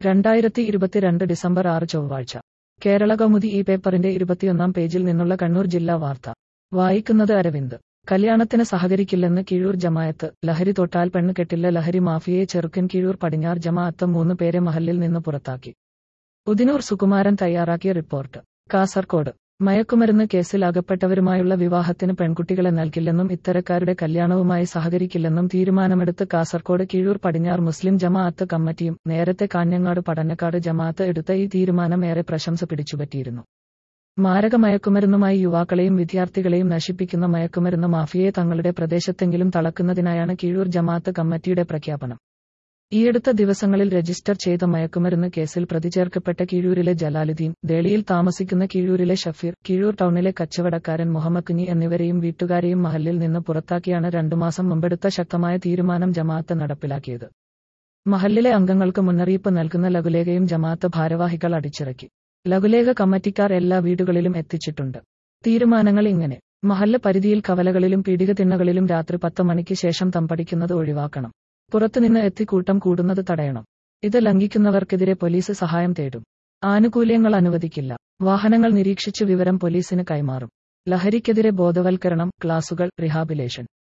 രണ്ടായിരത്തി ഇരുപത്തിരണ്ട് ഡിസംബർ ആറ് ചൊവ്വാഴ്ച കേരള കൗമുദി ഈ പേപ്പറിന്റെ ഇരുപത്തിയൊന്നാം പേജിൽ നിന്നുള്ള കണ്ണൂർ ജില്ലാ വാർത്ത വായിക്കുന്നത് അരവിന്ദ് കല്യാണത്തിന് സഹകരിക്കില്ലെന്ന് കീഴൂർ ജമായത്ത് ലഹരി തൊട്ടാൽ പെണ്ണ് കെട്ടില്ല ലഹരി മാഫിയയെ ചെറുക്കൻ കീഴൂർ പടിഞ്ഞാർ ജമാഅത്ത് മൂന്ന് പേരെ മഹലിൽ നിന്ന് പുറത്താക്കി ഉദിനൂർ സുകുമാരൻ തയ്യാറാക്കിയ റിപ്പോർട്ട് കാസർകോട് മയക്കുമരുന്ന് കേസിൽ അകപ്പെട്ടവരുമായുള്ള വിവാഹത്തിന് പെൺകുട്ടികളെ നൽകില്ലെന്നും ഇത്തരക്കാരുടെ കല്യാണവുമായി സഹകരിക്കില്ലെന്നും തീരുമാനമെടുത്ത് കാസർകോട് കീഴൂർ പടിഞ്ഞാർ മുസ്ലിം ജമാഅത്ത് കമ്മിറ്റിയും നേരത്തെ കാഞ്ഞങ്ങാട് പടന്നക്കാട് ജമാഅത്ത് എടുത്ത ഈ തീരുമാനം ഏറെ പ്രശംസ പിടിച്ചുപറ്റിയിരുന്നു മാരക മയക്കുമരുന്നുമായി യുവാക്കളെയും വിദ്യാർത്ഥികളെയും നശിപ്പിക്കുന്ന മയക്കുമരുന്ന് മാഫിയയെ തങ്ങളുടെ പ്രദേശത്തെങ്കിലും തളക്കുന്നതിനായാണ് കീഴൂർ ജമാഅത്ത് കമ്മിറ്റിയുടെ പ്രഖ്യാപനം ഈയടുത്ത ദിവസങ്ങളിൽ രജിസ്റ്റർ ചെയ്ത മയക്കുമരുന്ന് കേസിൽ പ്രതി ചേർക്കപ്പെട്ട കീഴൂരിലെ ജലാലുദ്ദീൻ ദേളിയിൽ താമസിക്കുന്ന കീഴൂരിലെ ഷഫീർ കീഴൂർ ടൗണിലെ കച്ചവടക്കാരൻ മുഹമ്മദ് കുഞ്ഞി എന്നിവരെയും വീട്ടുകാരെയും മഹലിൽ നിന്ന് പുറത്താക്കിയാണ് രണ്ടു മാസം മുമ്പെടുത്ത ശക്തമായ തീരുമാനം ജമാഅത്ത് നടപ്പിലാക്കിയത് മഹലിലെ അംഗങ്ങൾക്ക് മുന്നറിയിപ്പ് നൽകുന്ന ലഘുലേഖയും ജമാഅത്ത് ഭാരവാഹികൾ അടിച്ചിറക്കി ലഘുലേഖ കമ്മിറ്റിക്കാർ എല്ലാ വീടുകളിലും എത്തിച്ചിട്ടുണ്ട് തീരുമാനങ്ങൾ ഇങ്ങനെ മഹല്ല് പരിധിയിൽ കവലകളിലും പീഡികത്തിണ്ണകളിലും രാത്രി പത്ത് മണിക്ക് ശേഷം തമ്പടിക്കുന്നത് ഒഴിവാക്കണം പുറത്തുനിന്ന് എത്തി കൂട്ടം കൂടുന്നത് തടയണം ഇത് ലംഘിക്കുന്നവർക്കെതിരെ പോലീസ് സഹായം തേടും ആനുകൂല്യങ്ങൾ അനുവദിക്കില്ല വാഹനങ്ങൾ നിരീക്ഷിച്ച് വിവരം പോലീസിന് കൈമാറും ലഹരിക്കെതിരെ ബോധവൽക്കരണം ക്ലാസുകൾ റിഹാബിലേഷൻ